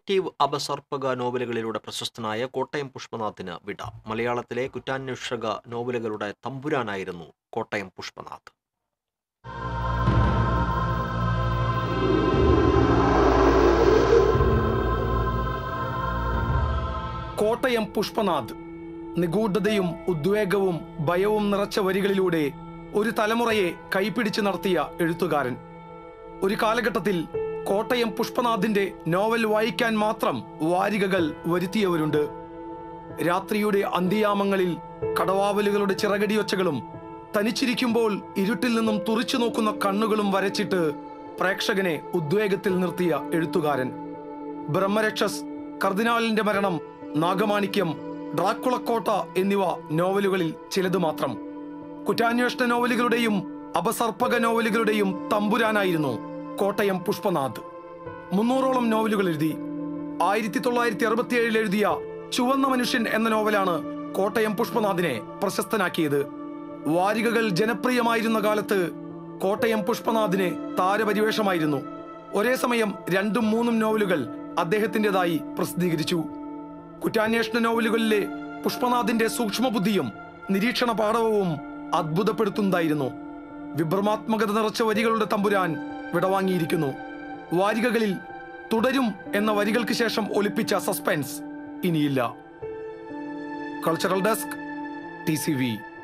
detective അപസർപ്പക നോവലുകളിലൂടെ പ്രശസ്തനായ കോട്ടയം പുഷ്പനാഥിന് വിട മലയാളത്തിലെ കുറ്റാന്വേഷക നോവലുകളുടെ തമ്പുരാനായിരുന്നു കോട്ടയം പുഷ്പനാഥ് കോട്ടയം പുഷ്പനാഥ് നിഗൂഢതയും ഉദ്വേഗവും ഭയവും നിറച്ച വരികളിലൂടെ ഒരു തലമുറയെ കൈപിടിച്ച് നടത്തിയ എഴുത്തുകാരൻ ഒരു കാലഘട്ടത്തിൽ കോട്ടയം പുഷ്പനാഥിന്റെ നോവൽ വായിക്കാൻ മാത്രം വാരികകൾ വരുത്തിയവരുണ്ട് രാത്രിയുടെ അന്ത്യയാമങ്ങളിൽ കടവാവലുകളുടെ ചിറകടിയൊച്ചകളും തനിച്ചിരിക്കുമ്പോൾ ഇരുട്ടിൽ നിന്നും തുറിച്ചു നോക്കുന്ന കണ്ണുകളും വരച്ചിട്ട് പ്രേക്ഷകനെ ഉദ്വേഗത്തിൽ നിർത്തിയ എഴുത്തുകാരൻ ബ്രഹ്മരക്ഷസ് കർദിനാളിന്റെ മരണം നാഗമാണിക്യം ഡ്രാക്കുളക്കോട്ട എന്നിവ നോവലുകളിൽ ചിലത് മാത്രം കുറ്റാന്വേഷണ നോവലുകളുടെയും അപസർപ്പക നോവലുകളുടെയും തമ്പുരാനായിരുന്നു കോട്ടയം പുഷ്പനാഥ് മുന്നൂറോളം നോവലുകൾ എഴുതി ആയിരത്തി തൊള്ളായിരത്തി അറുപത്തിയേഴിൽ എഴുതിയ ചുവന്ന മനുഷ്യൻ എന്ന നോവലാണ് കോട്ടയം പുഷ്പനാഥിനെ പ്രശസ്തനാക്കിയത് വാരികകൾ ജനപ്രിയമായിരുന്ന കാലത്ത് കോട്ടയം പുഷ്പനാഥിന് താരപരിവേഷമായിരുന്നു ഒരേ സമയം രണ്ടും മൂന്നും നോവലുകൾ അദ്ദേഹത്തിൻ്റെതായി പ്രസിദ്ധീകരിച്ചു കുറ്റാന്വേഷണ നോവലുകളിലെ പുഷ്പനാഥിന്റെ സൂക്ഷ്മബുദ്ധിയും നിരീക്ഷണ പാടവവും അത്ഭുതപ്പെടുത്തുന്നതായിരുന്നു വിഭ്രമാത്മകത നിറച്ച വരികളുടെ തമ്പുരാൻ വിടവാങ്ങിയിരിക്കുന്നു വാരികകളിൽ തുടരും എന്ന വരികൾക്ക് ശേഷം ഒലിപ്പിച്ച സസ്പെൻസ് ഇനിയില്ല cultural desk T C V